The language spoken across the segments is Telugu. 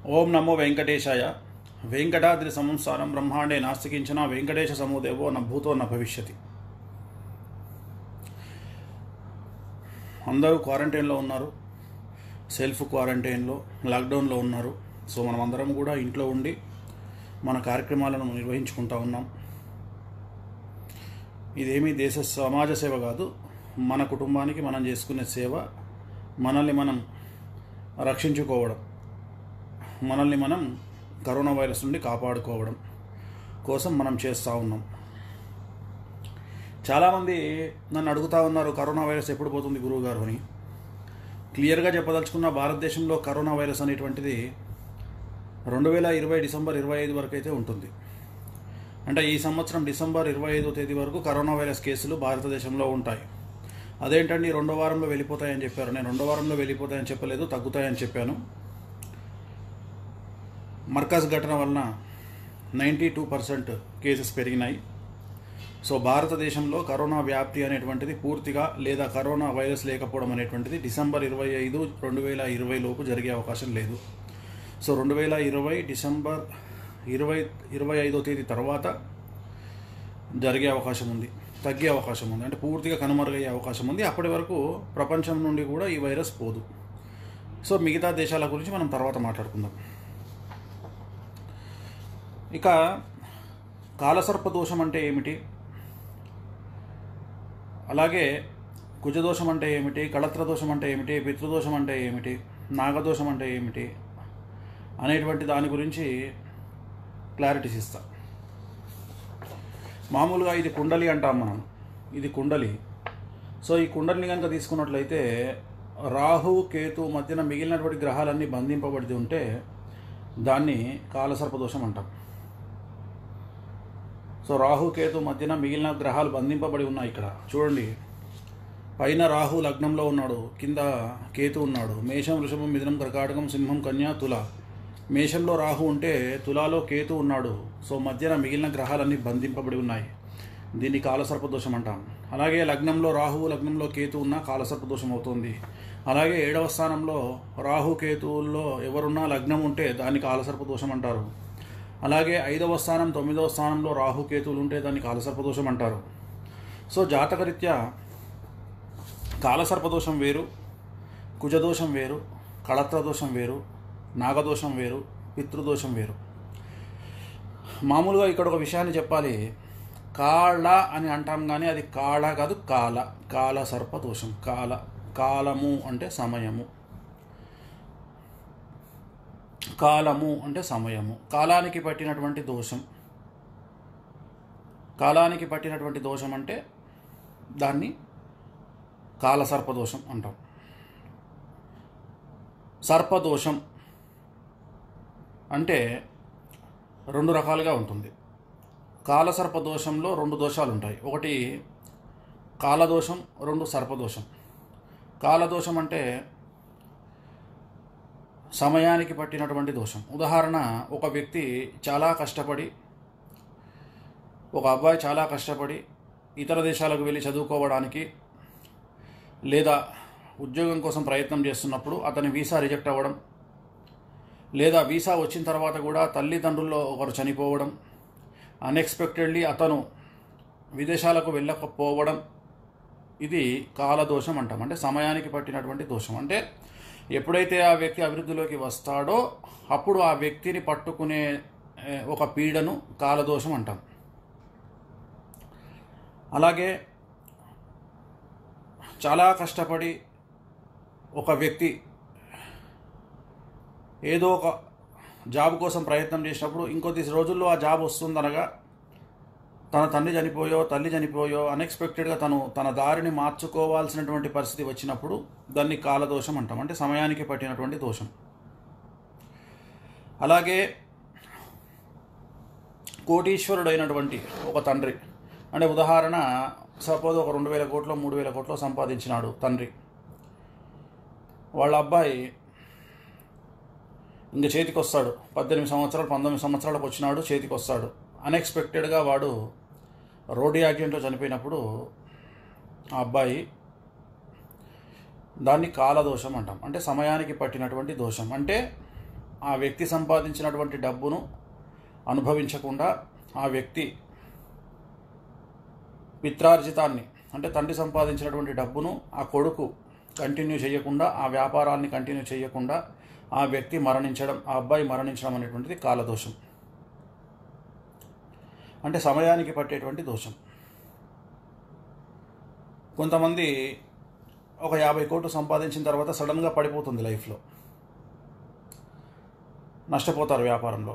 ఓం నమో వెంకటేశాయ వెంకటాద్రి సంసారం బ్రహ్మాండే నాస్తికించిన వెంకటేశ సమూదేవో న భూతో న భవిష్యతి అందరూ క్వారంటైన్లో ఉన్నారు సెల్ఫ్ క్వారంటైన్లో లాక్డౌన్లో ఉన్నారు సో మనం అందరం కూడా ఇంట్లో ఉండి మన కార్యక్రమాలను నిర్వహించుకుంటా ఉన్నాం ఇదేమీ దేశ సమాజ సేవ కాదు మన కుటుంబానికి మనం చేసుకునే సేవ మనల్ని మనం రక్షించుకోవడం మనల్ని మనం కరోనా వైరస్ నుండి కాపాడుకోవడం కోసం మనం చేస్తూ ఉన్నాం చాలామంది నన్ను అడుగుతూ ఉన్నారు కరోనా వైరస్ ఎప్పుడు పోతుంది గురువుగారు అని క్లియర్గా చెప్పదలుచుకున్న భారతదేశంలో కరోనా వైరస్ అనేటువంటిది రెండు వేల ఇరవై డిసెంబర్ ఇరవై ఐదు వరకు అయితే ఉంటుంది అంటే ఈ సంవత్సరం డిసెంబర్ ఇరవై ఐదో తేదీ వరకు కరోనా వైరస్ కేసులు భారతదేశంలో ఉంటాయి అదేంటండి రెండో వారంలో వెళ్ళిపోతాయని చెప్పారు నేను రెండో వారంలో వెళ్ళిపోతాయని చెప్పలేదు తగ్గుతాయని చెప్పాను మర్కజ్ ఘటన వలన నైంటీ టూ పర్సెంట్ కేసెస్ పెరిగినాయి సో భారతదేశంలో కరోనా వ్యాప్తి అనేటువంటిది పూర్తిగా లేదా కరోనా వైరస్ లేకపోవడం అనేటువంటిది డిసెంబర్ ఇరవై ఐదు రెండు వేల ఇరవై లోపు జరిగే అవకాశం లేదు సో రెండు వేల ఇరవై డిసెంబర్ ఇరవై ఇరవై ఐదో తేదీ తర్వాత జరిగే అవకాశం ఉంది తగ్గే అవకాశం ఉంది అంటే పూర్తిగా కనుమరుగయ్యే అవకాశం ఉంది అప్పటి వరకు ప్రపంచం నుండి కూడా ఈ వైరస్ పోదు సో మిగతా దేశాల గురించి మనం తర్వాత మాట్లాడుకుందాం ఇక కాలసర్ప దోషం అంటే ఏమిటి అలాగే కుజదోషం అంటే ఏమిటి కళత్ర దోషం అంటే ఏమిటి పితృదోషం అంటే ఏమిటి నాగదోషం అంటే ఏమిటి అనేటువంటి దాని గురించి క్లారిటీస్ ఇస్తా మామూలుగా ఇది కుండలి అంటాం మనం ఇది కుండలి సో ఈ కుండలిని కనుక తీసుకున్నట్లయితే రాహు కేతు మధ్యన మిగిలినటువంటి గ్రహాలన్నీ బంధింపబడి ఉంటే దాన్ని కాలసర్పదోషం అంటాం సో రాహు కేతు మధ్యన మిగిలిన గ్రహాలు బంధింపబడి ఉన్నాయి ఇక్కడ చూడండి పైన రాహు లగ్నంలో ఉన్నాడు కింద కేతు ఉన్నాడు మేషం వృషభం మిథునం కర్కాటకం సింహం కన్యా తుల మేషంలో రాహు ఉంటే తులాలో కేతు ఉన్నాడు సో మధ్యన మిగిలిన గ్రహాలన్నీ బంధింపబడి ఉన్నాయి దీన్ని కాలసర్పదోషం అంటాం అలాగే లగ్నంలో రాహు లగ్నంలో కేతు ఉన్న కాలసర్పదోషం అవుతుంది అలాగే ఏడవ స్థానంలో రాహు కేతువుల్లో ఎవరున్నా లగ్నం ఉంటే దాన్ని కాలసర్పదోషం అంటారు అలాగే ఐదవ స్థానం తొమ్మిదవ స్థానంలో రాహు కేతువులు ఉంటే దాన్ని కాలసర్పదోషం అంటారు సో జాతకరీత్యా కాలసర్పదోషం వేరు కుజదోషం వేరు కళత్రదోషం వేరు నాగదోషం వేరు పితృదోషం వేరు మామూలుగా ఇక్కడ ఒక విషయాన్ని చెప్పాలి కాళ అని అంటాం కానీ అది కాళ కాదు కాల కాల సర్పదోషం కాల కాలము అంటే సమయము కాలము అంటే సమయము కాలానికి పట్టినటువంటి దోషం కాలానికి పట్టినటువంటి దోషం అంటే దాన్ని కాలసర్పదోషం అంటాం సర్పదోషం అంటే రెండు రకాలుగా ఉంటుంది కాలసర్పదోషంలో రెండు దోషాలు ఉంటాయి ఒకటి కాలదోషం రెండు సర్పదోషం కాలదోషం అంటే సమయానికి పట్టినటువంటి దోషం ఉదాహరణ ఒక వ్యక్తి చాలా కష్టపడి ఒక అబ్బాయి చాలా కష్టపడి ఇతర దేశాలకు వెళ్ళి చదువుకోవడానికి లేదా ఉద్యోగం కోసం ప్రయత్నం చేస్తున్నప్పుడు అతని వీసా రిజెక్ట్ అవ్వడం లేదా వీసా వచ్చిన తర్వాత కూడా తల్లిదండ్రుల్లో ఒకరు చనిపోవడం అన్ఎక్స్పెక్టెడ్లీ అతను విదేశాలకు వెళ్ళకపోవడం ఇది కాలదోషం అంటాం అంటే సమయానికి పట్టినటువంటి దోషం అంటే ఎప్పుడైతే ఆ వ్యక్తి అభివృద్ధిలోకి వస్తాడో అప్పుడు ఆ వ్యక్తిని పట్టుకునే ఏ, ఒక పీడను కాలదోషం అంటాం అలాగే చాలా కష్టపడి ఒక వ్యక్తి ఏదో ఒక జాబ్ కోసం ప్రయత్నం చేసినప్పుడు ఇంకొద్ది రోజుల్లో ఆ జాబ్ వస్తుందనగా తన తండ్రి చనిపోయో తల్లి చనిపోయో అన్ఎక్స్పెక్టెడ్గా తను తన దారిని మార్చుకోవాల్సినటువంటి పరిస్థితి వచ్చినప్పుడు దాన్ని కాలదోషం అంటాం అంటే సమయానికి పట్టినటువంటి దోషం అలాగే కోటీశ్వరుడైనటువంటి ఒక తండ్రి అంటే ఉదాహరణ సపోజ్ ఒక రెండు వేల కోట్లో మూడు వేల కోట్లో సంపాదించినాడు తండ్రి వాళ్ళ అబ్బాయి ఇంక చేతికి వస్తాడు పద్దెనిమిది సంవత్సరాలు పంతొమ్మిది సంవత్సరాలకు వచ్చినాడు చేతికి వస్తాడు అన్ఎక్స్పెక్టెడ్గా వాడు రోడ్డు యాక్సిడెంట్లో చనిపోయినప్పుడు ఆ అబ్బాయి దాన్ని కాలదోషం అంటాం అంటే సమయానికి పట్టినటువంటి దోషం అంటే ఆ వ్యక్తి సంపాదించినటువంటి డబ్బును అనుభవించకుండా ఆ వ్యక్తి పిత్రార్జితాన్ని అంటే తండ్రి సంపాదించినటువంటి డబ్బును ఆ కొడుకు కంటిన్యూ చేయకుండా ఆ వ్యాపారాన్ని కంటిన్యూ చేయకుండా ఆ వ్యక్తి మరణించడం ఆ అబ్బాయి మరణించడం అనేటువంటిది కాలదోషం అంటే సమయానికి పట్టేటువంటి దోషం కొంతమంది ఒక యాభై కోట్లు సంపాదించిన తర్వాత సడన్గా పడిపోతుంది లైఫ్లో నష్టపోతారు వ్యాపారంలో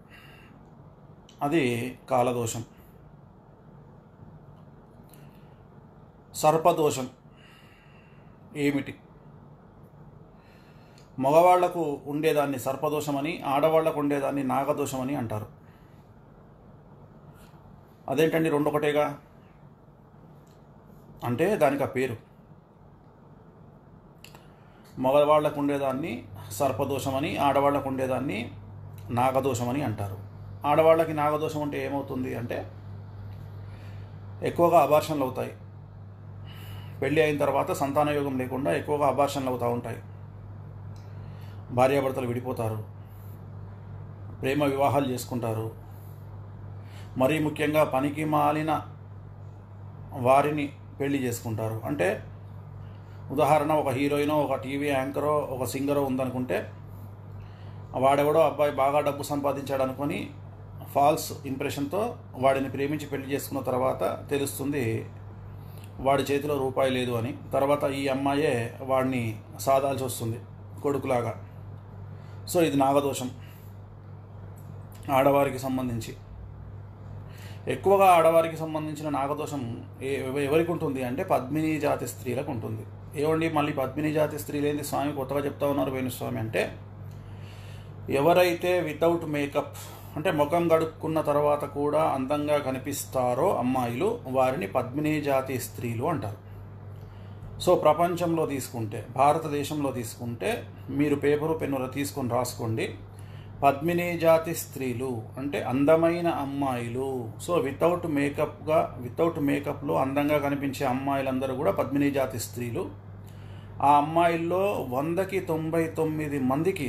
అది కాలదోషం సర్పదోషం ఏమిటి మగవాళ్లకు ఉండేదాన్ని సర్పదోషమని ఆడవాళ్లకు ఉండేదాన్ని నాగదోషమని అంటారు అదేంటండి రెండొకటేగా అంటే దానికి ఆ పేరు మగవాళ్లకు ఉండేదాన్ని సర్పదోషమని ఆడవాళ్లకు ఉండేదాన్ని నాగదోషమని అంటారు ఆడవాళ్ళకి నాగదోషం అంటే ఏమవుతుంది అంటే ఎక్కువగా అబార్షన్లు అవుతాయి పెళ్ళి అయిన తర్వాత సంతానయోగం లేకుండా ఎక్కువగా అబార్షన్లు అవుతూ ఉంటాయి భార్యాభర్తలు విడిపోతారు ప్రేమ వివాహాలు చేసుకుంటారు మరీ ముఖ్యంగా పనికి మాలిన వారిని పెళ్లి చేసుకుంటారు అంటే ఉదాహరణ ఒక హీరోయినో ఒక టీవీ యాంకరో ఒక సింగరో ఉందనుకుంటే వాడెవడో అబ్బాయి బాగా డబ్బు సంపాదించాడు అనుకొని ఫాల్స్ ఇంప్రెషన్తో వాడిని ప్రేమించి పెళ్లి చేసుకున్న తర్వాత తెలుస్తుంది వాడి చేతిలో రూపాయి లేదు అని తర్వాత ఈ అమ్మాయే వాడిని సాదాల్సి వస్తుంది కొడుకులాగా సో ఇది నాగదోషం ఆడవారికి సంబంధించి ఎక్కువగా ఆడవారికి సంబంధించిన నాగదోషం ఏ ఎవరికి ఉంటుంది అంటే పద్మిని జాతి స్త్రీలకు ఉంటుంది ఏమండి మళ్ళీ పద్మిని జాతి స్త్రీలేంది స్వామి కొత్తగా చెప్తా ఉన్నారు వేణుస్వామి అంటే ఎవరైతే వితౌట్ మేకప్ అంటే ముఖం గడుక్కున్న తర్వాత కూడా అందంగా కనిపిస్తారో అమ్మాయిలు వారిని పద్మిని జాతి స్త్రీలు అంటారు సో ప్రపంచంలో తీసుకుంటే భారతదేశంలో తీసుకుంటే మీరు పేపరు పెన్నులు తీసుకొని రాసుకోండి పద్మిని జాతి స్త్రీలు అంటే అందమైన అమ్మాయిలు సో వితౌట్ మేకప్గా వితౌట్ మేకప్లో అందంగా కనిపించే అమ్మాయిలందరూ కూడా పద్మిని జాతి స్త్రీలు ఆ అమ్మాయిల్లో వందకి తొంభై తొమ్మిది మందికి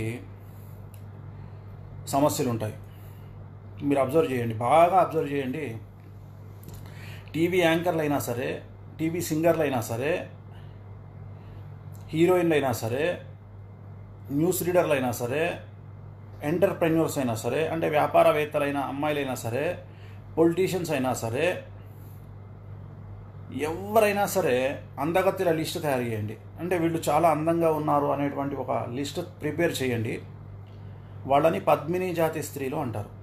సమస్యలు ఉంటాయి మీరు అబ్జర్వ్ చేయండి బాగా అబ్జర్వ్ చేయండి టీవీ యాంకర్లు అయినా సరే టీవీ సింగర్లు అయినా సరే హీరోయిన్లు అయినా సరే న్యూస్ రీడర్లు అయినా సరే ఎంటర్ప్రెన్యూర్స్ అయినా సరే అంటే వ్యాపారవేత్తలైన అమ్మాయిలైనా సరే పొలిటీషియన్స్ అయినా సరే ఎవరైనా సరే అందగత్తిల లిస్ట్ తయారు చేయండి అంటే వీళ్ళు చాలా అందంగా ఉన్నారు అనేటువంటి ఒక లిస్ట్ ప్రిపేర్ చేయండి వాళ్ళని పద్మిని జాతి స్త్రీలు అంటారు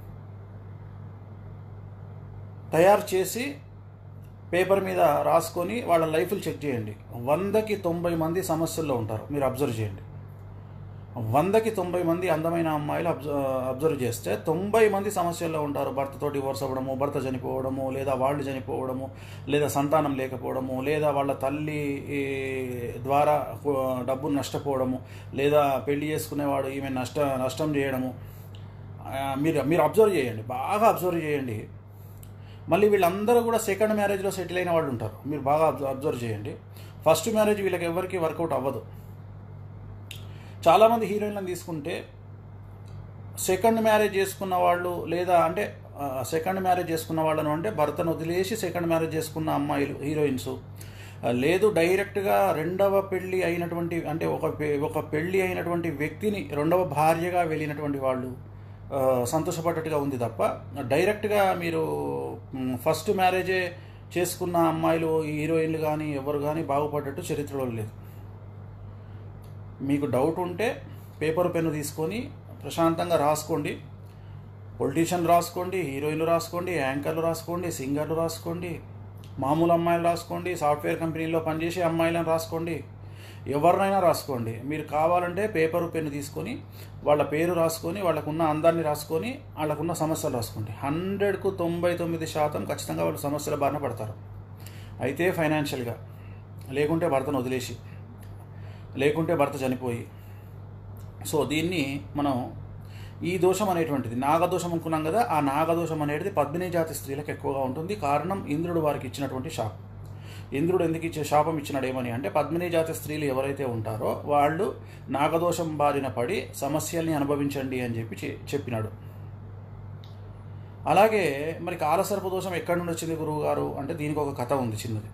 తయారు చేసి పేపర్ మీద రాసుకొని వాళ్ళ లైఫ్లు చెక్ చేయండి వందకి తొంభై మంది సమస్యల్లో ఉంటారు మీరు అబ్జర్వ్ చేయండి వందకి తొంభై మంది అందమైన అమ్మాయిలు అబ్జ అబ్జర్వ్ చేస్తే తొంభై మంది సమస్యల్లో ఉంటారు భర్తతో డివోర్స్ అవ్వడము భర్త చనిపోవడము లేదా వాళ్ళు చనిపోవడము లేదా సంతానం లేకపోవడము లేదా వాళ్ళ తల్లి ఈ, ద్వారా కు- డబ్బును నష్టపోవడము లేదా పెళ్లి చేసుకునేవాడు ఈమె నష్ట నష్టం చేయడము ఆ, మీరు మీరు అబ్జర్వ్ చేయండి బాగా అబ్జర్వ్ చేయండి మళ్ళీ వీళ్ళందరూ కూడా సెకండ్ మ్యారేజ్లో సెటిల్ అయిన వాళ్ళు ఉంటారు మీరు బాగా అబ్జర్వ్ అబ్జర్వ్ చేయండి ఫస్ట్ మ్యారేజ్ వీళ్ళకి ఎవరికి వర్కౌట్ అవ్వదు చాలామంది హీరోయిన్లను తీసుకుంటే సెకండ్ మ్యారేజ్ చేసుకున్న వాళ్ళు లేదా అంటే సెకండ్ మ్యారేజ్ చేసుకున్న వాళ్ళను అంటే భర్తను వదిలేసి సెకండ్ మ్యారేజ్ చేసుకున్న అమ్మాయిలు హీరోయిన్స్ ఆ, లేదు డైరెక్ట్గా రెండవ పెళ్ళి అయినటువంటి అంటే ఒక పె- ఒక పెళ్ళి అయినటువంటి వ్యక్తిని రెండవ భార్యగా వెళ్ళినటువంటి వాళ్ళు ఆ, సంతోషపడ్డట్టుగా ఉంది తప్ప డైరెక్ట్గా మీరు మ్, ఫస్ట్ మ్యారేజే చేసుకున్న అమ్మాయిలు ఈ హీరోయిన్లు కానీ ఎవరు కానీ బాగుపడ్డట్టు చరిత్రలో లేదు మీకు డౌట్ ఉంటే పేపర్ పెన్ను తీసుకొని ప్రశాంతంగా రాసుకోండి పొలిటీషియన్ రాసుకోండి హీరోయిన్లు రాసుకోండి యాంకర్లు రాసుకోండి సింగర్లు రాసుకోండి మామూలు అమ్మాయిలు రాసుకోండి సాఫ్ట్వేర్ కంపెనీలో పనిచేసే అమ్మాయిలను రాసుకోండి ఎవరినైనా రాసుకోండి మీరు కావాలంటే పేపరు పెన్ను తీసుకొని వాళ్ళ పేరు రాసుకొని వాళ్ళకున్న అందాన్ని రాసుకొని వాళ్ళకున్న సమస్యలు రాసుకోండి హండ్రెడ్కు తొంభై తొమ్మిది శాతం ఖచ్చితంగా వాళ్ళు సమస్యల బారిన పడతారు అయితే ఫైనాన్షియల్గా లేకుంటే భర్తను వదిలేసి లేకుంటే భర్త చనిపోయి సో దీన్ని మనం ఈ దోషం అనేటువంటిది నాగదోషం అనుకున్నాం కదా ఆ నాగదోషం అనేది పద్మిని జాతి స్త్రీలకు ఎక్కువగా ఉంటుంది కారణం ఇంద్రుడు వారికి ఇచ్చినటువంటి శాపం ఇంద్రుడు ఎందుకు ఇచ్చే శాపం ఇచ్చినాడు ఏమని అంటే పద్మిని జాతి స్త్రీలు ఎవరైతే ఉంటారో వాళ్ళు నాగదోషం బారిన పడి సమస్యల్ని అనుభవించండి అని చెప్పి చె- చెప్పినాడు అలాగే మరి కాలసర్ప దోషం ఎక్కడి నుండి వచ్చింది గురువు గారు అంటే దీనికి ఒక కథ ఉంది చిన్నది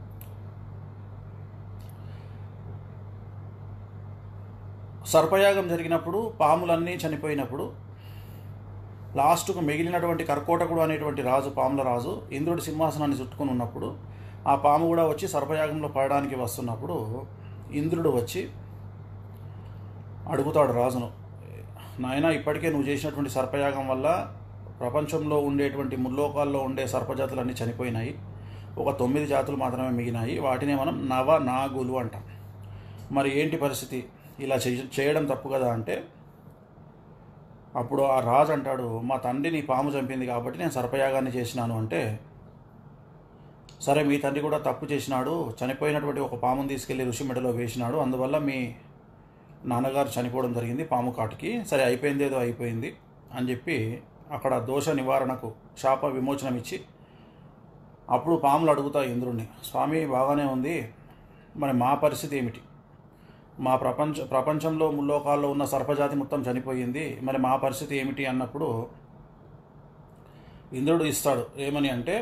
సర్పయాగం జరిగినప్పుడు పాములన్నీ చనిపోయినప్పుడు లాస్ట్కు మిగిలినటువంటి కర్కోటకుడు అనేటువంటి రాజు పాముల రాజు ఇంద్రుడి సింహాసనాన్ని చుట్టుకొని ఉన్నప్పుడు ఆ పాము కూడా వచ్చి సర్పయాగంలో పడడానికి వస్తున్నప్పుడు ఇంద్రుడు వచ్చి అడుగుతాడు రాజును నాయన ఇప్పటికే నువ్వు చేసినటువంటి సర్పయాగం వల్ల ప్రపంచంలో ఉండేటువంటి ముల్లోకాల్లో ఉండే సర్పజాతులన్నీ చనిపోయినాయి ఒక తొమ్మిది జాతులు మాత్రమే మిగిలినాయి వాటినే మనం నవ నాగులు అంటాం మరి ఏంటి పరిస్థితి ఇలా చేయ చేయడం తప్పు కదా అంటే అప్పుడు ఆ రాజు అంటాడు మా తండ్రి నీ పాము చంపింది కాబట్టి నేను సర్పయాగాన్ని చేసినాను అంటే సరే మీ తండ్రి కూడా తప్పు చేసినాడు చనిపోయినటువంటి ఒక పాముని తీసుకెళ్లి ఋషి మెడలో వేసినాడు అందువల్ల మీ నాన్నగారు చనిపోవడం జరిగింది పాము కాటికి సరే అయిపోయింది ఏదో అయిపోయింది అని చెప్పి అక్కడ దోష నివారణకు శాప విమోచనం ఇచ్చి అప్పుడు పాములు అడుగుతాయి ఇంద్రుణ్ణి స్వామి బాగానే ఉంది మరి మా పరిస్థితి ఏమిటి మా ప్రపంచ ప్రపంచంలో ముల్లోకాల్లో ఉన్న సర్పజాతి మొత్తం చనిపోయింది మరి మా పరిస్థితి ఏమిటి అన్నప్పుడు ఇంద్రుడు ఇస్తాడు ఏమని అంటే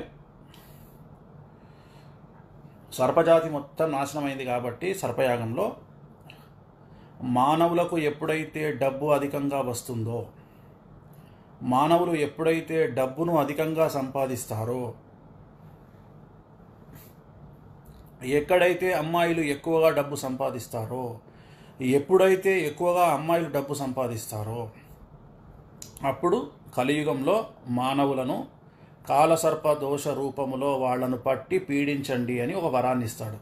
సర్పజాతి మొత్తం నాశనమైంది కాబట్టి సర్పయాగంలో మానవులకు ఎప్పుడైతే డబ్బు అధికంగా వస్తుందో మానవులు ఎప్పుడైతే డబ్బును అధికంగా సంపాదిస్తారో ఎక్కడైతే అమ్మాయిలు ఎక్కువగా డబ్బు సంపాదిస్తారో ఎప్పుడైతే ఎక్కువగా అమ్మాయిలు డబ్బు సంపాదిస్తారో అప్పుడు కలియుగంలో మానవులను కాలసర్ప దోష రూపములో వాళ్ళను పట్టి పీడించండి అని ఒక వరాన్ని ఇస్తాడు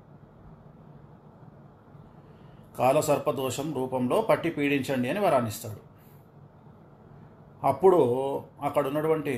కాలసర్ప దోషం రూపంలో పట్టి పీడించండి అని వరాన్ని ఇస్తాడు అప్పుడు అక్కడ ఉన్నటువంటి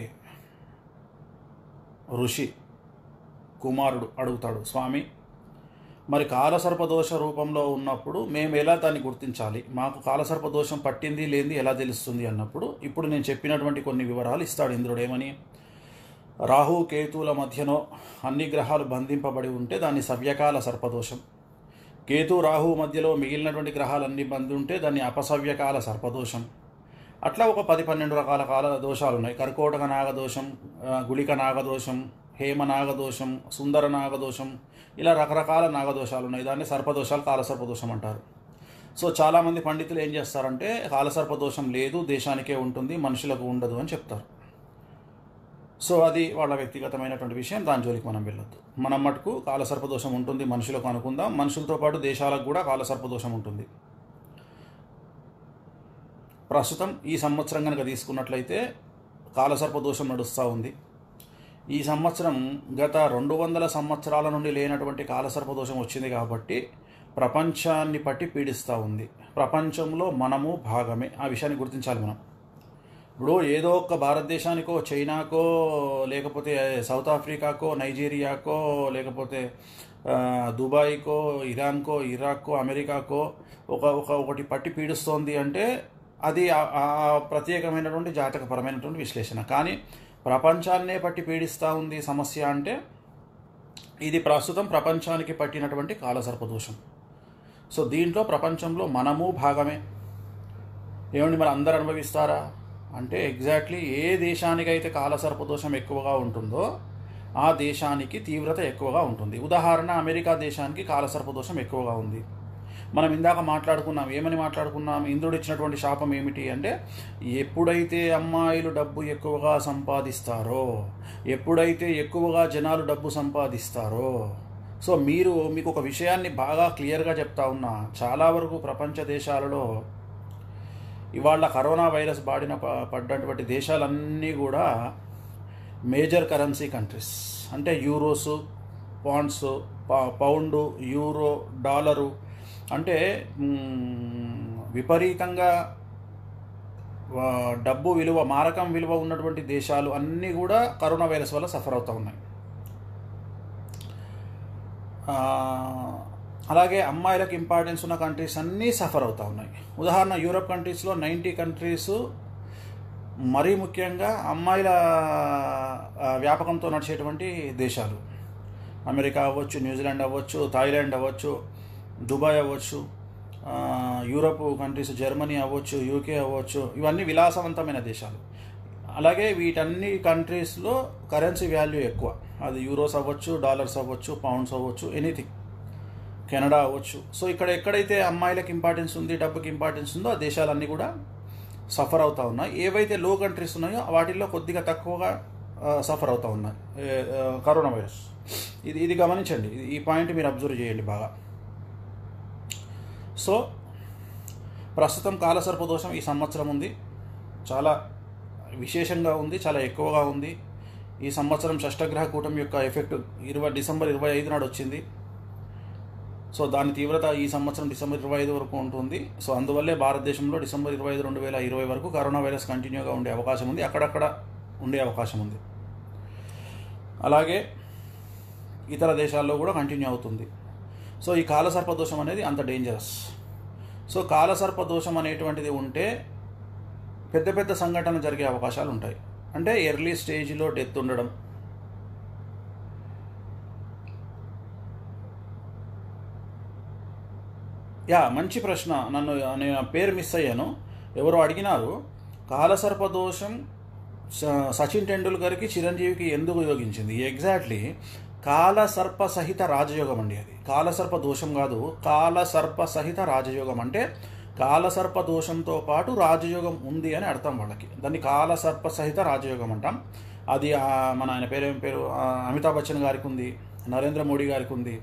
ఋషి కుమారుడు అడుగుతాడు స్వామి మరి కాలసర్పదోష రూపంలో ఉన్నప్పుడు మేము ఎలా దాన్ని గుర్తించాలి మాకు కాలసర్పదోషం పట్టింది లేనిది ఎలా తెలుస్తుంది అన్నప్పుడు ఇప్పుడు నేను చెప్పినటువంటి కొన్ని వివరాలు ఇస్తాడు ఇంద్రుడు ఏమని రాహు కేతువుల మధ్యలో అన్ని గ్రహాలు బంధింపబడి ఉంటే దాన్ని సవ్యకాల సర్పదోషం కేతు రాహు మధ్యలో మిగిలినటువంటి గ్రహాలన్నీ బంధి ఉంటే దాన్ని అపసవ్యకాల సర్పదోషం అట్లా ఒక పది పన్నెండు రకాల కాల దోషాలు ఉన్నాయి కర్కోటక నాగదోషం ఆ, గుళిక నాగదోషం హేమ నాగదోషం సుందర నాగదోషం ఇలా రకరకాల నాగదోషాలు ఉన్నాయి దాన్ని సర్పదోషాలు కాలసర్పదోషం అంటారు సో చాలామంది పండితులు ఏం చేస్తారంటే కాలసర్పదోషం లేదు దేశానికే ఉంటుంది మనుషులకు ఉండదు అని చెప్తారు సో అది వాళ్ళ వ్యక్తిగతమైనటువంటి విషయం దాని జోలికి మనం వెళ్ళొద్దు మనం మటుకు కాలసర్పదోషం ఉంటుంది మనుషులకు అనుకుందాం మనుషులతో పాటు దేశాలకు కూడా కాలసర్పదోషం ఉంటుంది ప్రస్తుతం ఈ సంవత్సరం కనుక తీసుకున్నట్లయితే కాలసర్ప దోషం నడుస్తూ ఉంది ఈ సంవత్సరం గత రెండు వందల సంవత్సరాల నుండి లేనటువంటి కాలసర్ప దోషం వచ్చింది కాబట్టి ప్రపంచాన్ని పట్టి పీడిస్తూ ఉంది ప్రపంచంలో మనము భాగమే ఆ విషయాన్ని గుర్తించాలి మనం ఇప్పుడు ఏదో ఒక భారతదేశానికో చైనాకో లేకపోతే సౌత్ ఆఫ్రికాకో నైజీరియాకో లేకపోతే ఆ, దుబాయ్కో ఇరాన్కో ఇరాక్కో అమెరికాకో ఒక ఒక ఒకటి పట్టి పీడిస్తోంది అంటే అది ఆ- ఆ ప్రత్యేకమైనటువంటి జాతకపరమైనటువంటి విశ్లేషణ కానీ ప్రపంచాన్నే పట్టి పీడిస్తూ ఉంది సమస్య అంటే ఇది ప్రస్తుతం ప్రపంచానికి పట్టినటువంటి కాలసర్పదోషం సో దీంట్లో ప్రపంచంలో మనము భాగమే ఏమండి మరి అందరు అనుభవిస్తారా అంటే ఎగ్జాక్ట్లీ ఏ దేశానికైతే కాలసర్పదోషం ఎక్కువగా ఉంటుందో ఆ దేశానికి తీవ్రత ఎక్కువగా ఉంటుంది ఉదాహరణ అమెరికా దేశానికి కాలసర్పదోషం ఎక్కువగా ఉంది మనం ఇందాక మాట్లాడుకున్నాం ఏమని మాట్లాడుకున్నాం ఇంద్రుడు ఇచ్చినటువంటి శాపం ఏమిటి అంటే ఎప్పుడైతే అమ్మాయిలు డబ్బు ఎక్కువగా సంపాదిస్తారో ఎప్పుడైతే ఎక్కువగా జనాలు డబ్బు సంపాదిస్తారో సో మీరు మీకు ఒక విషయాన్ని బాగా క్లియర్గా చెప్తా ఉన్నా చాలా వరకు ప్రపంచ దేశాలలో ఇవాళ కరోనా వైరస్ బాడిన ప- పడ్డటువంటి దేశాలన్నీ కూడా మేజర్ కరెన్సీ కంట్రీస్ అంటే euros pounds pound euro dollar అంటే మ్, విపరీతంగా ఆ, డబ్బు విలువ మారకం విలువ ఉన్నటువంటి దేశాలు అన్నీ కూడా కరోనా వైరస్ వల్ల సఫర్ అవుతూ ఉన్నాయి ఆ, అలాగే అమ్మాయిలకు ఇంపార్టెన్స్ ఉన్న కంట్రీస్ అన్నీ సఫర్ అవుతూ ఉన్నాయి ఉదాహరణ యూరప్ కంట్రీస్లో నైంటీ కంట్రీస్ మరీ ముఖ్యంగా అమ్మాయిల ఆ, వ్యాపకంతో నడిచేటువంటి దేశాలు అమెరికా అవ్వచ్చు న్యూజిలాండ్ అవ్వచ్చు థాయిలాండ్ అవ్వచ్చు దుబాయ్ అవ్వచ్చు ఆ, యూరప్ కంట్రీస్ జర్మనీ అవ్వచ్చు యూకే అవ్వచ్చు ఇవన్నీ విలాసవంతమైన దేశాలు అలాగే వీటన్ని కంట్రీస్లో కరెన్సీ వాల్యూ ఎక్కువ అది యూరోస్ అవ్వచ్చు డాలర్స్ అవ్వచ్చు పౌండ్స్ అవ్వచ్చు ఎనీథింగ్ కెనడా అవ్వచ్చు సో ఇక్కడ ఎక్కడైతే అమ్మాయిలకు ఇంపార్టెన్స్ ఉంది డబ్బుకి ఇంపార్టెన్స్ ఉందో ఆ దేశాలన్నీ కూడా సఫర్ అవుతా ఉన్నాయి ఏవైతే లో కంట్రీస్ ఉన్నాయో వాటిల్లో కొద్దిగా తక్కువగా సఫర్ అవుతా ఉన్నాయి ఏ, ఆ, కరోనా వైరస్ ఇది ఇది గమనించండి ఇది- ఈ పాయింట్ మీరు అబ్జర్వ్ చేయండి బాగా సో ప్రస్తుతం కాలసర్ప దోషం ఈ సంవత్సరం ఉంది చాలా విశేషంగా ఉంది చాలా ఎక్కువగా ఉంది ఈ సంవత్సరం షష్టగ్రహ కూటమి యొక్క ఎఫెక్ట్ ఇరవై డిసెంబర్ ఇరవై ఐదు నాడు వచ్చింది సో దాని తీవ్రత ఈ సంవత్సరం డిసెంబర్ ఇరవై ఐదు వరకు ఉంటుంది సో అందువల్లే భారతదేశంలో డిసెంబర్ ఇరవై ఐదు రెండు వేల ఇరవై వరకు కరోనా వైరస్ కంటిన్యూగా ఉండే అవకాశం ఉంది అక్కడక్కడ ఉండే అవకాశం ఉంది అలాగే ఇతర దేశాల్లో కూడా కంటిన్యూ అవుతుంది సో ఈ కాలసర్ప దోషం అనేది అంత డేంజరస్ సో కాలసర్ప దోషం అనేటువంటిది ఉంటే పెద్ద పెద్ద సంఘటన జరిగే అవకాశాలు ఉంటాయి అంటే ఎర్లీ స్టేజ్లో డెత్ ఉండడం యా మంచి ప్రశ్న నన్ను నేను ఆ పేరు మిస్ అయ్యాను ఎవరో అడిగినారు కాలసర్ప దోషం స- సచిన్ టెండూల్కర్కి చిరంజీవికి ఎందుకు యోగించింది ఎగ్జాక్ట్లీ కాలసర్ప సహిత రాజయోగం అండి అది కాలసర్ప దోషం కాదు కాలసర్ప సహిత రాజయోగం అంటే కాలసర్ప దోషంతో పాటు రాజయోగం ఉంది అని అర్థం వాళ్ళకి దాన్ని కాలసర్ప సహిత రాజయోగం అంటాం అది ఆ, మన ఆయన పేరు ఏం పేరు ఆ, అమితాబ్ బచ్చన్ గారికి ఉంది నరేంద్ర మోడీ గారికి ఉంది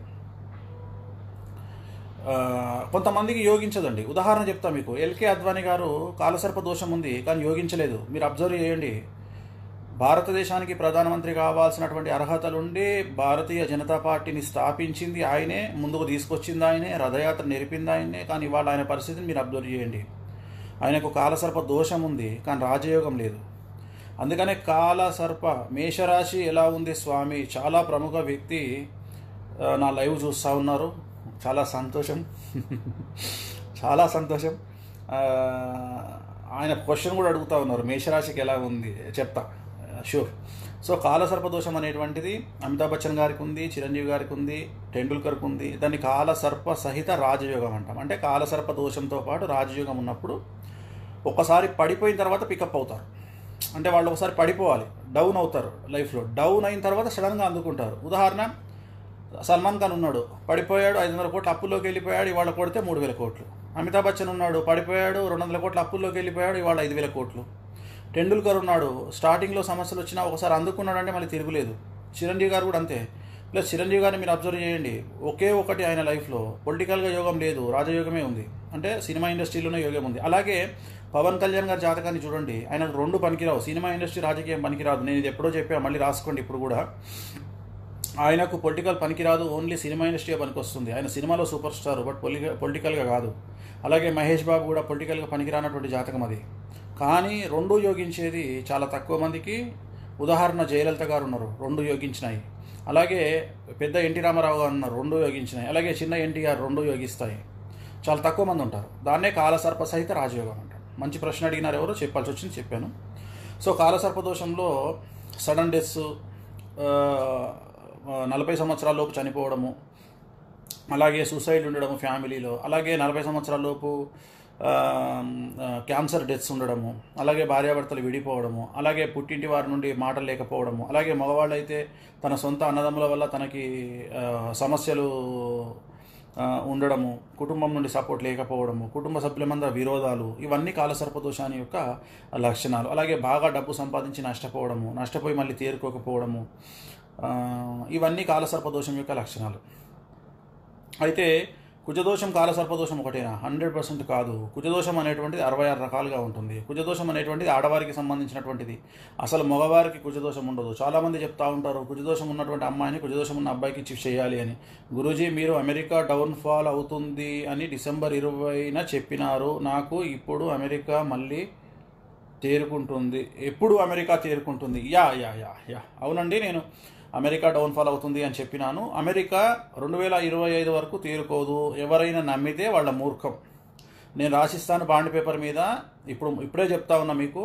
ఆ, కొంతమందికి యోగించదండి ఉదాహరణ చెప్తా మీకు ఎల్కే అద్వానీ గారు కాలసర్ప దోషం ఉంది కానీ యోగించలేదు మీరు అబ్జర్వ్ చేయండి భారతదేశానికి ప్రధానమంత్రి కావాల్సినటువంటి అర్హతలుండి భారతీయ జనతా పార్టీని స్థాపించింది ఆయనే ముందుకు తీసుకొచ్చింది ఆయనే రథయాత్ర నెరిపింది ఆయనే కానీ ఇవాళ ఆయన పరిస్థితిని మీరు అబ్జర్వ్ చేయండి ఆయనకు కాలసర్ప దోషం ఉంది కానీ రాజయోగం లేదు అందుకనే కాలసర్ప మేషరాశి ఎలా ఉంది స్వామి చాలా ప్రముఖ వ్యక్తి ఆ, నా లైవ్ చూస్తూ ఉన్నారు చాలా సంతోషం చాలా సంతోషం ఆ, ఆయన క్వశ్చన్ కూడా అడుగుతా ఉన్నారు మేషరాశికి ఎలా ఉంది చెప్తా షూర్ సో కాలసర్ప దోషం అనేటువంటిది అమితాబ్ బచ్చన్ గారికి ఉంది చిరంజీవి గారికి ఉంది టెండూల్కర్కి ఉంది దాన్ని కాలసర్ప సహిత రాజయోగం అంటాం అంటే కాలసర్ప దోషంతో పాటు రాజయోగం ఉన్నప్పుడు ఒకసారి పడిపోయిన తర్వాత పికప్ అవుతారు అంటే వాళ్ళు ఒకసారి పడిపోవాలి డౌన్ అవుతారు లైఫ్లో డౌన్ అయిన తర్వాత సడన్గా అందుకుంటారు ఉదాహరణ సల్మాన్ ఖాన్ ఉన్నాడు పడిపోయాడు ఐదు వందల కోట్ల అప్పుల్లోకి వెళ్ళిపోయాడు ఇవాళ కొడితే మూడు వేల కోట్లు అమితాబ్ బచ్చన్ ఉన్నాడు పడిపోయాడు రెండు వందల కోట్ల అప్పుల్లోకి వెళ్ళిపోయాడు ఇవాళ ఐదు వేల కోట్లు టెండూల్కర్ ఉన్నాడు స్టార్టింగ్లో సమస్యలు వచ్చినా ఒకసారి అందుకున్నాడంటే మళ్ళీ తిరుగులేదు చిరంజీవి గారు కూడా అంతే ప్లస్ చిరంజీవి గారిని మీరు అబ్జర్వ్ చేయండి ఒకే ఒకటి ఆయన లైఫ్లో పొలిటికల్గా యోగం లేదు రాజయోగమే ఉంది అంటే సినిమా ఇండస్ట్రీలోనే యోగం ఉంది అలాగే పవన్ కళ్యాణ్ గారి జాతకాన్ని చూడండి ఆయనకు రెండు పనికిరావు సినిమా ఇండస్ట్రీ రాజకీయం పనికిరాదు నేను ఇది ఎప్పుడో చెప్పా మళ్ళీ రాసుకోండి ఇప్పుడు కూడా ఆయనకు పొలిటికల్ పనికిరాదు ఓన్లీ సినిమా ఇండస్ట్రీ పనికొస్తుంది ఆయన సినిమాలో సూపర్ స్టార్ బట్ పొలి పొలిటికల్గా కాదు అలాగే మహేష్ బాబు కూడా పొలిటికల్గా పనికిరానటువంటి జాతకం అది కానీ రెండు యోగించేది చాలా తక్కువ మందికి ఉదాహరణ జయలలిత గారు ఉన్నారు రెండు యోగించినాయి అలాగే పెద్ద ఎన్టీ రామారావు గారు ఉన్నారు రెండు యోగించినాయి అలాగే చిన్న ఎన్టీఆర్ రెండు యోగిస్తాయి చాలా తక్కువ మంది ఉంటారు దాన్నే కాలసర్ప సహిత రాజయోగం అంటారు మంచి ప్రశ్న అడిగినారు ఎవరో చెప్పాల్సి వచ్చింది చెప్పాను సో కాలసర్ప దోషంలో సడన్ డెత్స్ నలభై సంవత్సరాల లోపు చనిపోవడము అలాగే సూసైడ్ ఉండడము ఫ్యామిలీలో అలాగే నలభై సంవత్సరాల లోపు ఆ, ఆ, క్యాన్సర్ డెత్స్ ఉండడము అలాగే భార్యాభర్తలు విడిపోవడము అలాగే పుట్టింటి వారి నుండి మాటలు లేకపోవడము అలాగే మగవాళ్ళు అయితే తన సొంత అన్నదమ్ముల వల్ల తనకి ఆ, సమస్యలు ఆ, ఉండడము కుటుంబం నుండి సపోర్ట్ లేకపోవడము కుటుంబ సభ్యుల మధ్య విరోధాలు ఇవన్నీ కాలసర్పదోషాన్ని యొక్క లక్షణాలు అలాగే బాగా డబ్బు సంపాదించి నష్టపోవడము నష్టపోయి మళ్ళీ తేరుకోకపోవడము ఆ, ఇవన్నీ కాలసర్పదోషం యొక్క లక్షణాలు అయితే కుజదోషం కాలసర్పదోషం ఒకటేనా హండ్రెడ్ పర్సెంట్ కాదు కుజదోషం అనేటువంటిది అరవై ఆరు రకాలుగా ఉంటుంది కుజదోషం అనేటువంటిది ఆడవారికి సంబంధించినటువంటిది అసలు మగవారికి కుజదోషం ఉండదు చాలామంది చెప్తా ఉంటారు కుజదోషం ఉన్నటువంటి అమ్మాయిని కుజదోషం ఉన్న అబ్బాయికి ఇచ్చి చేయాలి అని గురూజీ మీరు అమెరికా డౌన్ఫాల్ అవుతుంది అని డిసెంబర్ ఇరవైన చెప్పినారు నాకు ఇప్పుడు అమెరికా మళ్ళీ తేరుకుంటుంది ఎప్పుడు అమెరికా తేరుకుంటుంది యా యా యా యా అవునండి నేను అమెరికా డౌన్ఫాల్ అవుతుంది అని చెప్పినాను అమెరికా రెండు వేల ఇరవై ఐదు వరకు తేరుకోదు ఎవరైనా నమ్మితే వాళ్ళ మూర్ఖం నేను రాసిస్తాను బాండ్ పేపర్ మీద ఇప్పుడు ఇప్పుడే చెప్తా ఉన్నా మీకు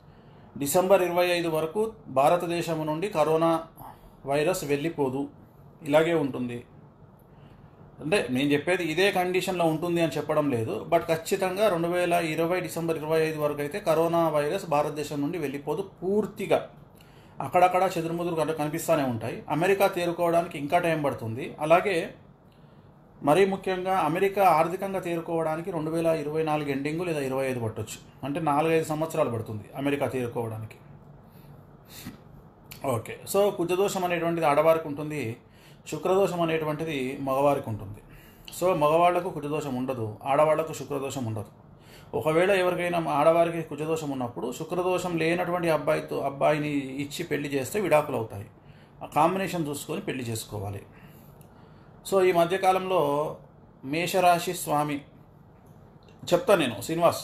డిసెంబర్ ఇరవై ఐదు వరకు భారతదేశం నుండి కరోనా వైరస్ వెళ్ళిపోదు ఇలాగే ఉంటుంది అంటే నేను చెప్పేది ఇదే కండిషన్లో ఉంటుంది అని చెప్పడం లేదు బట్ ఖచ్చితంగా రెండు వేల ఇరవై డిసెంబర్ ఇరవై ఐదు వరకు అయితే కరోనా వైరస్ భారతదేశం నుండి వెళ్ళిపోదు పూర్తిగా అక్కడక్కడ చెదురుముదురు కన- కనిపిస్తూనే ఉంటాయి అమెరికా తేరుకోవడానికి ఇంకా టైం పడుతుంది అలాగే మరీ ముఖ్యంగా అమెరికా ఆర్థికంగా తేరుకోవడానికి రెండు వేల ఇరవై నాలుగు ఎండింగ్ లేదా ఇరవై ఐదు పట్టొచ్చు అంటే నాలుగైదు సంవత్సరాలు పడుతుంది అమెరికా తేరుకోవడానికి ఓకే సో కుజదోషం అనేటువంటిది ఆడవారికి ఉంటుంది శుక్రదోషం అనేటువంటిది మగవారికి ఉంటుంది సో మగవాళ్లకు కుజదోషం ఉండదు ఆడవాళ్లకు శుక్రదోషం ఉండదు ఒకవేళ ఎవరికైనా ఆడవారికి కుజదోషం ఉన్నప్పుడు శుక్రదోషం లేనటువంటి అబ్బాయితో అబ్బాయిని ఇచ్చి పెళ్లి చేస్తే విడాకులు అవుతాయి ఆ కాంబినేషన్ చూసుకొని పెళ్లి చేసుకోవాలి సో ఈ మధ్యకాలంలో మేషరాశి స్వామి చెప్తాను నేను శ్రీనివాస్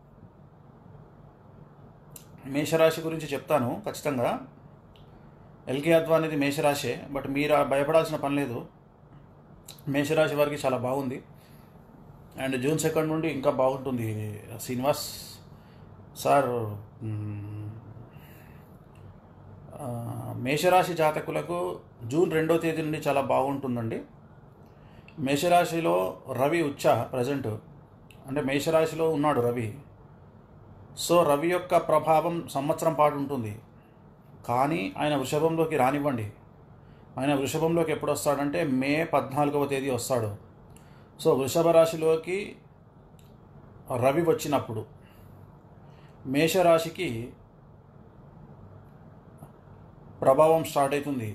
మేషరాశి గురించి చెప్తాను ఖచ్చితంగా ఎల్కే అద్వా అనేది మేషరాశే బట్ మీరు ఆ భయపడాల్సిన పని లేదు మేషరాశి వారికి చాలా బాగుంది అండ్ జూన్ సెకండ్ నుండి ఇంకా బాగుంటుంది శ్రీనివాస్ సార్ మ్, ఆ, మేషరాశి జాతకులకు జూన్ రెండో తేదీ నుండి చాలా బాగుంటుందండి మేషరాశిలో రవి ఉచ్చ ప్రజెంట్ అంటే మేషరాశిలో ఉన్నాడు రవి సో రవి యొక్క ప్రభావం సంవత్సరం పాటు ఉంటుంది కానీ ఆయన వృషభంలోకి రానివ్వండి ఆయన వృషభంలోకి ఎప్పుడు వస్తాడంటే మే పద్నాలుగవ తేదీ వస్తాడు సో వృషభ రాశిలోకి రవి వచ్చినప్పుడు మేషరాశికి ప్రభావం స్టార్ట్ అవుతుంది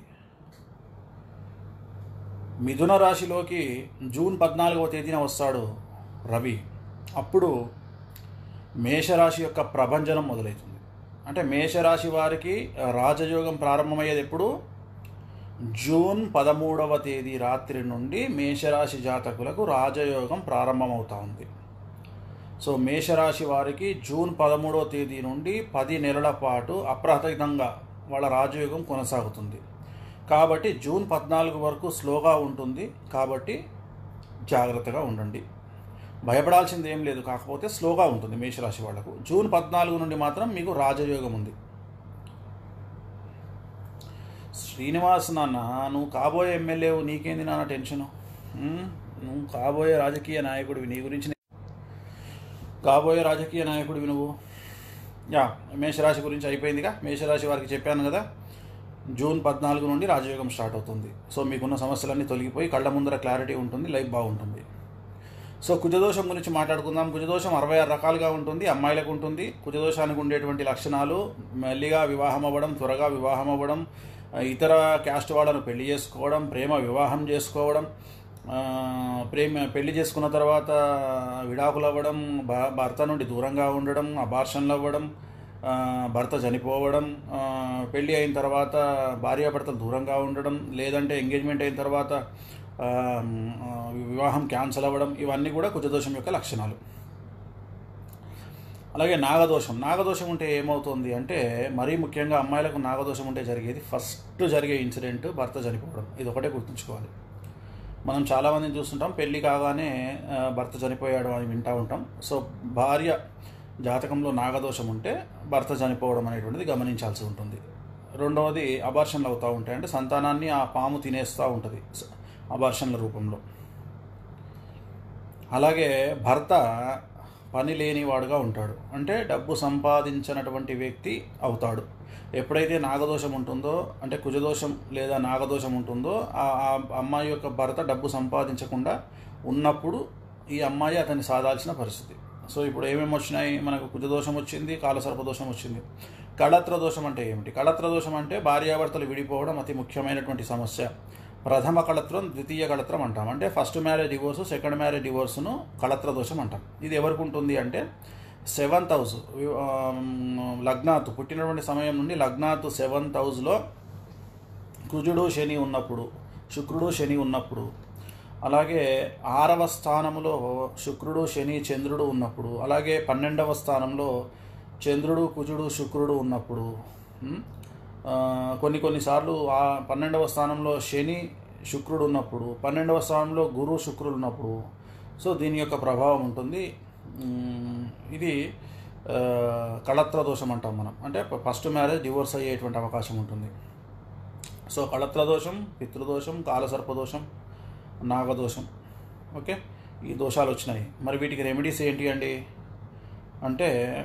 మిథున రాశిలోకి జూన్ పద్నాలుగవ తేదీన వస్తాడు రవి అప్పుడు మేషరాశి యొక్క ప్రభంజనం మొదలవుతుంది అంటే మేషరాశి వారికి రాజయోగం ప్రారంభమయ్యేది ఎప్పుడు జూన్ పదమూడవ తేదీ రాత్రి నుండి మేషరాశి జాతకులకు రాజయోగం ప్రారంభమవుతా ఉంది సో మేషరాశి వారికి జూన్ పదమూడవ తేదీ నుండి పది నెలల పాటు అప్రహితంగా వాళ్ళ రాజయోగం కొనసాగుతుంది కాబట్టి జూన్ పద్నాలుగు వరకు స్లోగా ఉంటుంది కాబట్టి జాగ్రత్తగా ఉండండి భయపడాల్సింది ఏం లేదు కాకపోతే స్లోగా ఉంటుంది మేషరాశి వాళ్లకు జూన్ పద్నాలుగు నుండి మాత్రం మీకు రాజయోగం ఉంది శ్రీనివాస్ నాన్న నువ్వు కాబోయే ఎమ్మెల్యేవు నీకేంది నాన్న టెన్షను ఉమ్, నువ్వు కాబోయే రాజకీయ నాయకుడివి నీ గురించి నే- కాబోయే రాజకీయ నాయకుడివి నువ్వు యా మేషరాశి గురించి అయిపోయిందిగా మేషరాశి వారికి చెప్పాను కదా జూన్ పద్నాలుగు నుండి రాజయోగం స్టార్ట్ అవుతుంది సో మీకున్న సమస్యలన్నీ తొలగిపోయి కళ్ళ ముందర క్లారిటీ ఉంటుంది లైఫ్ బాగుంటుంది సో కుజదోషం గురించి మాట్లాడుకుందాం కుజదోషం అరవై ఆరు రకాలుగా ఉంటుంది అమ్మాయిలకు ఉంటుంది కుజదోషానికి ఉండేటువంటి లక్షణాలు మెల్లిగా వివాహం అవ్వడం త్వరగా వివాహం అవ్వడం ఆ, ఇతర క్యాస్ట్ వాళ్ళను పెళ్లి చేసుకోవడం ప్రేమ వివాహం చేసుకోవడం ఆ, ప్రేమ పెళ్లి చేసుకున్న తర్వాత విడాకులు అవ్వడం భ- భర్త నుండి దూరంగా ఉండడం అబార్షన్లు అవ్వడం ఆ, భర్త చనిపోవడం ఆ, పెళ్లి అయిన తర్వాత భార్యాభర్తలు దూరంగా ఉండడం లేదంటే ఎంగేజ్మెంట్ అయిన తర్వాత ఆ, ఆ, వివాహం క్యాన్సిల్ అవ్వడం ఇవన్నీ కూడా కుజదోషం యొక్క లక్షణాలు అలాగే నాగదోషం నాగదోషం ఉంటే ఏమవుతుంది అంటే మరీ ముఖ్యంగా అమ్మాయిలకు నాగదోషం ఉంటే జరిగేది ఫస్ట్ జరిగే ఇన్సిడెంట్ భర్త చనిపోవడం ఇది ఒకటే గుర్తుంచుకోవాలి మనం చాలామందిని చూస్తుంటాం పెళ్ళి కాగానే ఆ, భర్త చనిపోయాడు అని వింటూ ఉంటాం సో భార్య జాతకంలో నాగదోషం ఉంటే భర్త చనిపోవడం అనేటువంటిది గమనించాల్సి ఉంటుంది రెండవది అబార్షన్లు అవుతూ ఉంటాయి అంటే సంతానాన్ని ఆ పాము తినేస్తూ ఉంటుంది అబార్షన్ల రూపంలో అలాగే భర్త పని లేనివాడుగా ఉంటాడు అంటే డబ్బు సంపాదించినటువంటి వ్యక్తి అవుతాడు ఎప్పుడైతే నాగదోషం ఉంటుందో అంటే కుజదోషం లేదా నాగదోషం ఉంటుందో ఆ ఆ అమ్మాయి యొక్క భర్త డబ్బు సంపాదించకుండా ఉన్నప్పుడు ఈ అమ్మాయి అతన్ని సాధాల్సిన పరిస్థితి సో ఇప్పుడు ఏమేమి వచ్చినాయి మనకు కుజదోషం వచ్చింది కాలసర్పదోషం వచ్చింది కళత్ర దోషం అంటే ఏమిటి కళత్ర దోషం అంటే భార్యాభర్తలు విడిపోవడం అతి ముఖ్యమైనటువంటి సమస్య ప్రథమ కళత్రం ద్వితీయ కళత్రం అంటాం అంటే first marriage divorce second marriage డివోర్సును కళత్ర దోషం అంటాం ఇది ఎవరికి ఉంటుంది అంటే సెవెంత్ హౌస్ లగ్నాత్ పుట్టినటువంటి సమయం నుండి లగ్నాత్ సెవెంత్ హౌస్లో కుజుడు శని ఉన్నప్పుడు శుక్రుడు శని ఉన్నప్పుడు అలాగే ఆరవ స్థానంలో శుక్రుడు శని చంద్రుడు ఉన్నప్పుడు అలాగే పన్నెండవ స్థానంలో చంద్రుడు కుజుడు శుక్రుడు ఉన్నప్పుడు ఉమ్, ఆ, కొన్ని కొన్నిసార్లు ఆ పన్నెండవ స్థానంలో శని శుక్రుడు ఉన్నప్పుడు పన్నెండవ స్థానంలో గురు శుక్రుడు ఉన్నప్పుడు సో దీని యొక్క ప్రభావం ఉంటుంది ఉమ్, ఇది ఆ, కళత్ర దోషం అంటాం మనం అంటే ఫస్ట్ మ్యారేజ్ డివోర్స్ అయ్యేటువంటి అవకాశం ఉంటుంది సో కళత్ర దోషం పితృదోషం కాలసర్పదోషం నాగదోషం ఓకే ఈ దోషాలు వచ్చినాయి మరి వీటికి రెమెడీస్ ఏంటి అండి అంటే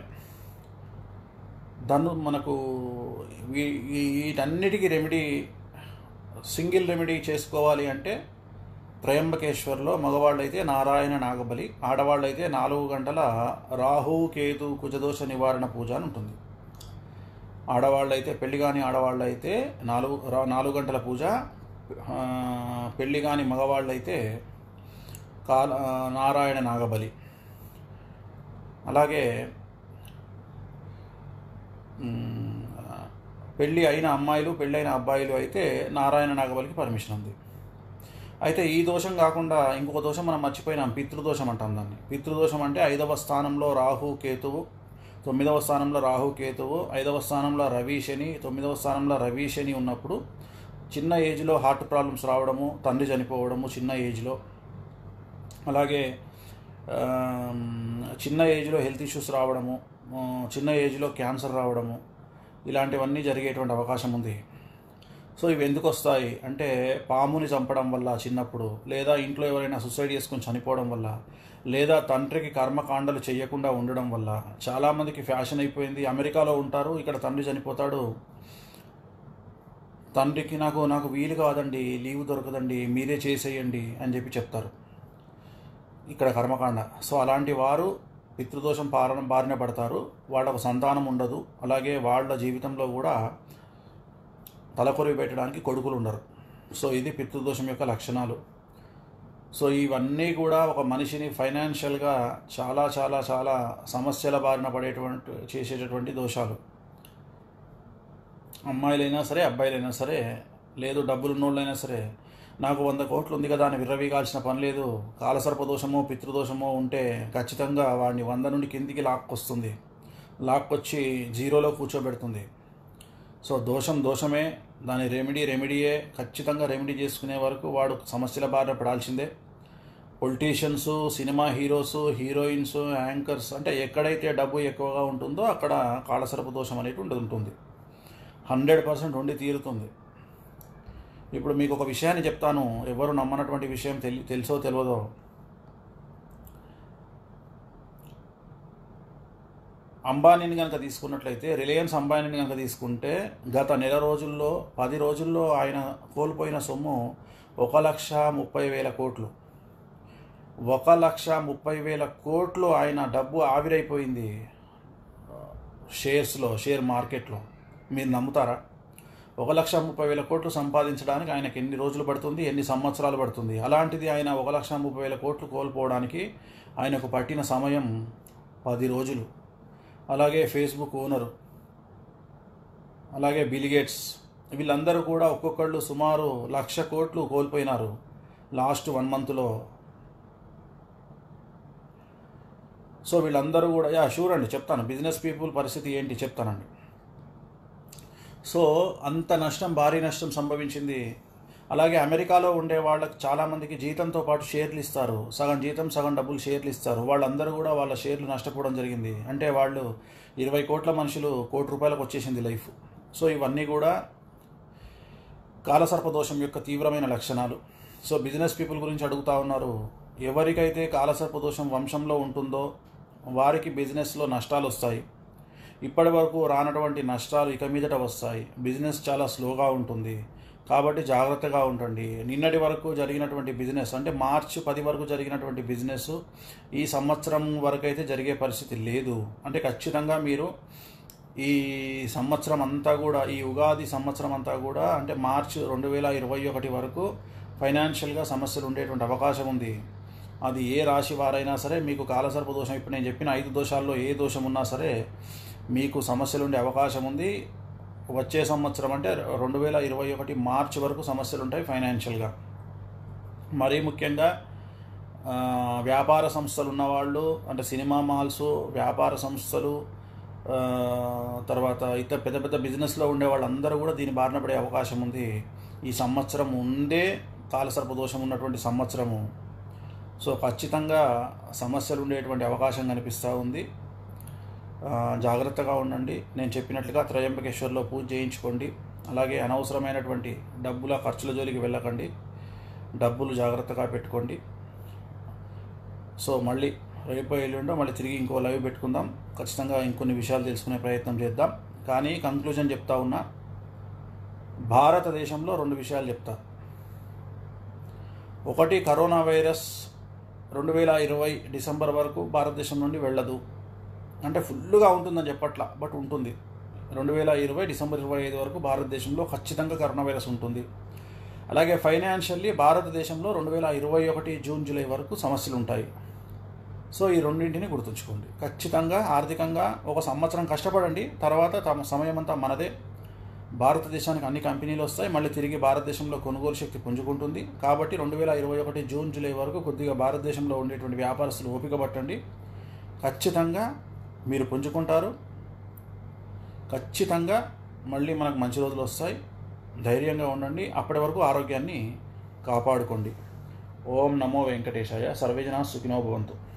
దాన్ని మనకు వీ- ఈ- వీటన్నిటికీ రెమెడీ సింగిల్ రెమెడీ చేసుకోవాలి అంటే త్రయంబకేశ్వర్లో మగవాళ్ళైతే నారాయణ నాగబలి ఆడవాళ్ళైతే నాలుగు గంటల రాహు కేతు కుజదోష నివారణ పూజ అని ఉంటుంది ఆడవాళ్ళైతే పెళ్లి కాని ఆడవాళ్ళైతే నాలుగు రా- నాలుగు గంటల పూజ ఆ, పెళ్లి కాని మగవాళ్ళైతే కాల నారాయణ నాగబలి అలాగే మ్, పెళ్ళి అయిన అమ్మాయిలు పెళ్ళైన అబ్బాయిలు అయితే నారాయణ నాగబలికి పర్మిషన్ ఉంది అయితే ఈ దోషం కాకుండా ఇంకొక దోషం మనం మర్చిపోయినాం పితృదోషం అంటాం దాన్ని పితృదోషం అంటే ఐదవ స్థానంలో రాహు కేతువు తొమ్మిదవ స్థానంలో రాహు కేతువు ఐదవ స్థానంలో రవి శని తొమ్మిదవ స్థానంలో రవి శని ఉన్నప్పుడు చిన్న ఏజ్లో హార్ట్ ప్రాబ్లమ్స్ రావడము తండ్రి చనిపోవడము చిన్న ఏజ్లో అలాగే ఆమ్, చిన్న ఏజ్లో హెల్త్ ఇష్యూస్ రావడము ఆ, చిన్న ఏజ్లో క్యాన్సర్ రావడము ఇలాంటివన్నీ జరిగేటువంటి అవకాశం ఉంది సో ఇవి ఎందుకు వస్తాయి అంటే పాముని చంపడం వల్ల చిన్నప్పుడు లేదా ఇంట్లో ఎవరైనా సూసైడ్ చేసుకొని చనిపోవడం వల్ల లేదా తండ్రికి కర్మకాండలు చేయకుండా ఉండడం వల్ల చాలామందికి ఫ్యాషన్ అయిపోయింది అమెరికాలో ఉంటారు ఇక్కడ తండ్రి చనిపోతాడు తండ్రికి నాకు నాకు వీలు కాదండి లీవ్ దొరకదండి మీరే చేసేయండి అని చెప్పి చెప్తారు ఇక్కడ కర్మకాండ సో అలాంటి వారు పితృదోషం పారణ బారిన పడతారు వాళ్ళకు సంతానం ఉండదు అలాగే వాళ్ళ జీవితంలో కూడా తలకొరివి పెట్టడానికి కొడుకులు ఉండరు సో ఇది పితృదోషం యొక్క లక్షణాలు సో ఇవన్నీ కూడా ఒక మనిషిని ఫైనాన్షియల్గా చాలా చాలా చాలా సమస్యల బారిన పడేటువంటి చేసేటటువంటి దోషాలు అమ్మాయిలైనా సరే అబ్బాయిలైనా సరే లేదు డబ్బులున్నోళ్ళైనా సరే నాకు వంద కోట్లు ఉంది కదా అని విర్రవీగాల్సిన పని లేదు కాలసర్పదోషమో పితృదోషమో ఉంటే ఖచ్చితంగా వాడిని వంద నుండి కిందికి లాక్కొస్తుంది లాక్కొచ్చి జీరోలో కూర్చోబెడుతుంది సో దోషం దోషమే దాని రెమెడీ రెమెడీయే ఖచ్చితంగా రెమెడీ చేసుకునే వరకు వాడు సమస్యల బారిన పడాల్సిందే politicians cinema heroes heroines anchors అంటే ఎక్కడైతే డబ్బు ఎక్కువగా ఉంటుందో అక్కడ కాళసర్ప దోషం అనేది ఉంటుంది ఉంటుంది హండ్రెడ్ పర్సెంట్ ఉండి తీరుతుంది ఇప్పుడు మీకు ఒక విషయాన్ని చెప్తాను ఎవరు నమ్మనటువంటి విషయం తెలి తెలుసో తెలియదో అంబానీని కనుక తీసుకున్నట్లయితే రిలయన్స్ అంబానీని కనుక తీసుకుంటే గత నెల రోజుల్లో పది రోజుల్లో ఆయన కోల్పోయిన సొమ్ము ఒక లక్ష ముప్పై వేల కోట్లు ఒక లక్ష ముప్పై వేల కోట్లు ఆయన డబ్బు ఆవిరైపోయింది షేర్స్లో షేర్ మార్కెట్లో మీరు నమ్ముతారా ఒక లక్ష ముప్పై వేల కోట్లు సంపాదించడానికి ఆయనకి ఎన్ని రోజులు పడుతుంది ఎన్ని సంవత్సరాలు పడుతుంది అలాంటిది ఆయన ఒక లక్ష ముప్పై వేల కోట్లు కోల్పోవడానికి ఆయనకు పట్టిన సమయం పది రోజులు అలాగే ఫేస్బుక్ ఓనరు అలాగే బిలిగేట్స్ వీళ్ళందరూ కూడా ఒక్కొక్కళ్ళు సుమారు లక్ష కోట్లు కోల్పోయినారు లాస్ట్ వన్ మంత్లో సో వీళ్ళందరూ కూడా యా షూర్ అండి చెప్తాను బిజినెస్ పీపుల్ పరిస్థితి ఏంటి చెప్తానండి సో అంత నష్టం భారీ నష్టం సంభవించింది అలాగే అమెరికాలో ఉండే వాళ్ళకి చాలామందికి జీతంతో పాటు షేర్లు ఇస్తారు సగం జీతం సగం డబ్బులు షేర్లు ఇస్తారు వాళ్ళందరూ కూడా వాళ్ళ షేర్లు నష్టపోవడం జరిగింది అంటే వాళ్ళు ఇరవై కోట్ల మనుషులు కోటి రూపాయలకు వచ్చేసింది లైఫ్ సో ఇవన్నీ కూడా కాలసర్పదోషం యొక్క తీవ్రమైన లక్షణాలు సో బిజినెస్ పీపుల్ గురించి అడుగుతా ఉన్నారు ఎవరికైతే కాలసర్పదోషం వంశంలో ఉంటుందో వారికి బిజినెస్లో నష్టాలు వస్తాయి ఇప్పటి వరకు రానటువంటి నష్టాలు ఇక మీదట వస్తాయి బిజినెస్ చాలా స్లోగా ఉంటుంది కాబట్టి జాగ్రత్తగా ఉండండి నిన్నటి వరకు జరిగినటువంటి బిజినెస్ అంటే మార్చి పది వరకు జరిగినటువంటి బిజినెస్ ఈ సంవత్సరం వరకు అయితే జరిగే పరిస్థితి లేదు అంటే ఖచ్చితంగా మీరు ఈ సంవత్సరం అంతా కూడా ఈ ఉగాది సంవత్సరం అంతా కూడా అంటే మార్చి రెండు వేల ఇరవై ఒకటి వరకు ఫైనాన్షియల్గా సమస్యలు ఉండేటువంటి అవకాశం ఉంది అది ఏ రాశి వారైనా సరే మీకు కాలసర్ప దోషం ఇప్పుడు నేను చెప్పిన ఐదు దోషాల్లో ఏ దోషం ఉన్నా సరే మీకు సమస్యలు ఉండే అవకాశం ఉంది వచ్చే సంవత్సరం అంటే రెండు వేల ఇరవై ఒకటి మార్చి వరకు సమస్యలు ఉంటాయి ఫైనాన్షియల్గా మరీ ముఖ్యంగా ఆ, వ్యాపార సంస్థలు ఉన్నవాళ్ళు అంటే సినిమా మాల్స్ వ్యాపార సంస్థలు ఆ, తర్వాత ఇతర పెద్ద పెద్ద బిజినెస్లో ఉండే వాళ్ళందరూ కూడా దీని బారిన పడే అవకాశం ఉంది ఈ సంవత్సరం ఉండే కాలసర్ప దోషం ఉన్నటువంటి సంవత్సరము సో ఖచ్చితంగా సమస్యలు ఉండేటువంటి అవకాశం కనిపిస్తూ ఉంది ఆ, జాగ్రత్తగా ఉండండి నేను చెప్పినట్లుగా త్రయంబకేశ్వర్లో పూజ చేయించుకోండి అలాగే అనవసరమైనటువంటి డబ్బుల ఖర్చుల జోలికి వెళ్ళకండి డబ్బులు జాగ్రత్తగా పెట్టుకోండి సో మళ్ళీ రేపు ఎల్లుండో మళ్ళీ తిరిగి ఇంకో లైవ్ పెట్టుకుందాం ఖచ్చితంగా ఇంకొన్ని విషయాలు తెలుసుకునే ప్రయత్నం చేద్దాం కానీ కంక్లూజన్ చెప్తా ఉన్నా భారతదేశంలో రెండు విషయాలు చెప్తా ఒకటి కరోనా వైరస్ రెండు వేల ఇరవై డిసెంబర్ వరకు భారతదేశం నుండి వెళ్ళదు అంటే ఫుల్గా ఉంటుందని చెప్పట్లా బట్ ఉంటుంది రెండు వేల ఇరవై డిసెంబర్ ఇరవై ఐదు వరకు భారతదేశంలో ఖచ్చితంగా కరోనా వైరస్ ఉంటుంది అలాగే ఫైనాన్షియల్లీ భారతదేశంలో రెండు వేల ఇరవై ఒకటి జూన్ జూలై వరకు సమస్యలు ఉంటాయి సో ఈ రెండింటిని గుర్తుంచుకోండి ఖచ్చితంగా ఆర్థికంగా ఒక సంవత్సరం కష్టపడండి తర్వాత తమ సమయం అంతా మనదే భారతదేశానికి అన్ని కంపెనీలు వస్తాయి మళ్ళీ తిరిగి భారతదేశంలో కొనుగోలు శక్తి పుంజుకుంటుంది కాబట్టి రెండు వేల ఇరవై ఒకటి జూన్ జూలై వరకు కొద్దిగా భారతదేశంలో ఉండేటువంటి వ్యాపారస్తులు ఓపిక పట్టండి ఖచ్చితంగా మీరు పుంజుకుంటారు ఖచ్చితంగా మళ్ళీ మనకు మంచి రోజులు వస్తాయి ధైర్యంగా ఉండండి అప్పటి వరకు ఆరోగ్యాన్ని కాపాడుకోండి ఓం నమో వెంకటేశాయ సర్వేజన సుఖినో భవంతు